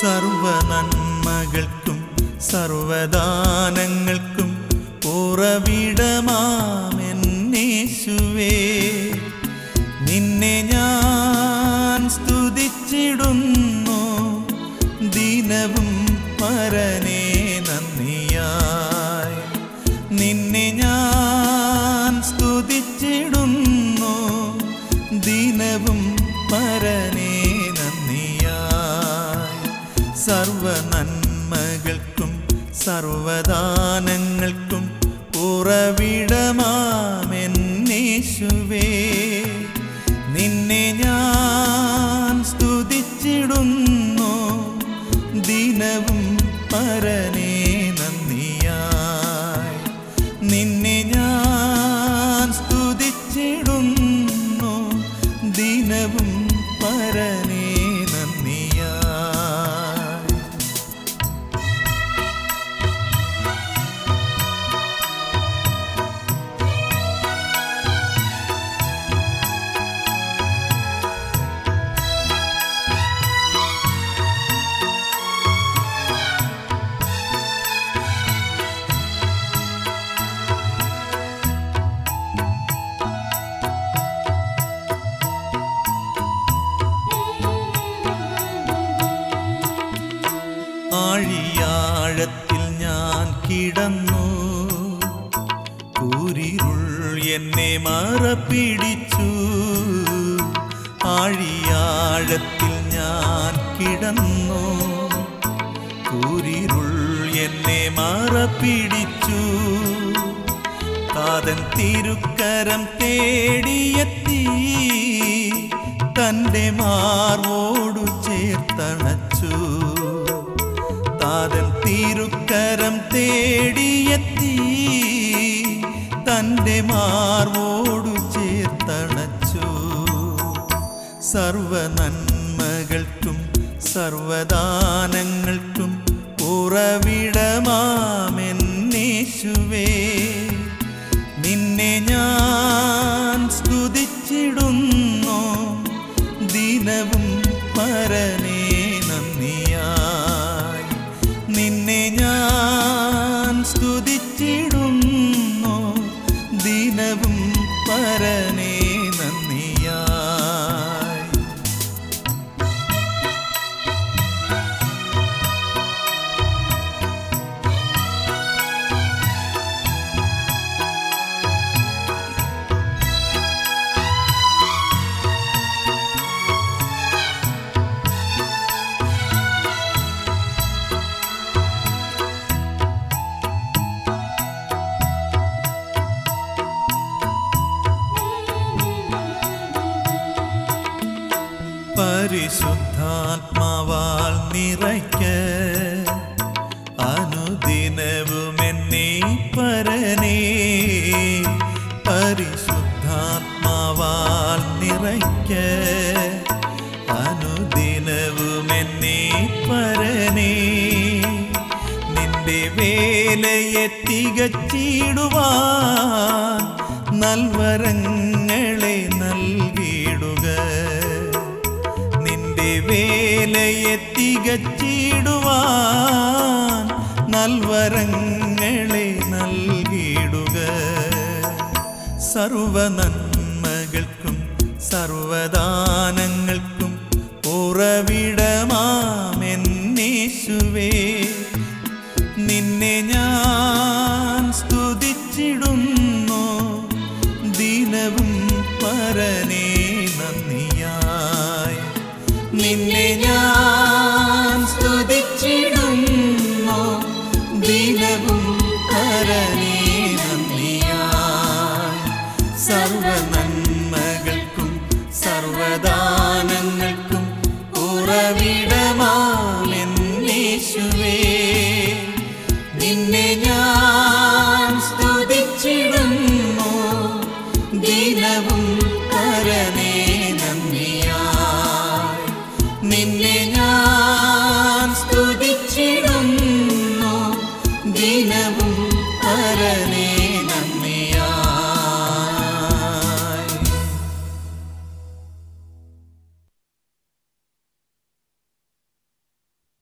സർവ നന്മകൾക്കും സർവദാനങ്ങൾക്കും ഉറവിടമാമെന്നേശുവേ നിന്നെ ഞാൻ സ്തുതിച്ചിടുന്നു ദിനവും പരനേ നന്ദിയായി നിന്നെ ഞാൻ സ്തുതിച്ചിടുന്നു ദിനവും പരനേ നന്ദിയായി സർവ നന്മകൾക്കും സർവദാനങ്ങൾക്കും ഉറവിടമാമെന്നേശുവേ നിന്നെ ഞാൻ സ്തുതിച്ചിടുന്നു ദിനവും പരനേ നന്ദിയായി നിന്നെ ഞാൻ സ്തുതിച്ചിടുന്നു ദിനവും പരനേ നന്ദിയായി ആഴിയാഴത്തിൽ ഞാൻ കിടന്നു കൂരിരുൾ എന്നെ മറപ്പിടിച്ചു ആഴിയാഴത്തിൽ ഞാൻ കിടന്നു കൂരിരുൾ എന്നെ മറപ്പിടിച്ചു കാതൻ തിരുക്കരം തേടിയെത്തി തൻ്റെ മാർവോടു ചേർത്തണച്ചു താതൻ തിരുക്കരം തേടിയെത്തി തൻ്റെ മാർവോടു ചേർത്തണച്ചു സർവ നന്മകൾക്കും സർവദാനങ്ങൾക്കും ഉറവിടമാമെന്നേശുവേ നിന്നെ ഞാൻ സ്തുതിച്ചിടുന്നു ദിനവും പരനേ നന്ദിയായി നിന്നെ ഞാൻ സ്തുതിച്ചിടുന്നു ദിനവും പരനേ നന്ദിയായി പരിശുദ്ധാത്മാവാൽ നിറയ്ക്ക അനുദിനവും എന്നെ പരനേ പരിശുദ്ധാത്മാവാൽ നിറയ്ക്ക അനുദിനവും എന്നെ പരനേ നിന്റെ വേലയെ തികച്ചിടുവാൻ നൽവരങ്ങളെ നൽകിയിടുക നിന്റെ വേലയെ തികച്ചിടുവാൻ നൽവരങ്ങളെ നൽകിയിടുക സർവ നന്മകൾക്കും സർവദാനങ്ങൾക്കും ഉറവിടമാമെന്നേശുവേ നിന്നെ ഞാൻ സ്തുതിച്ചിടുന്നു ദിനവും പരനേ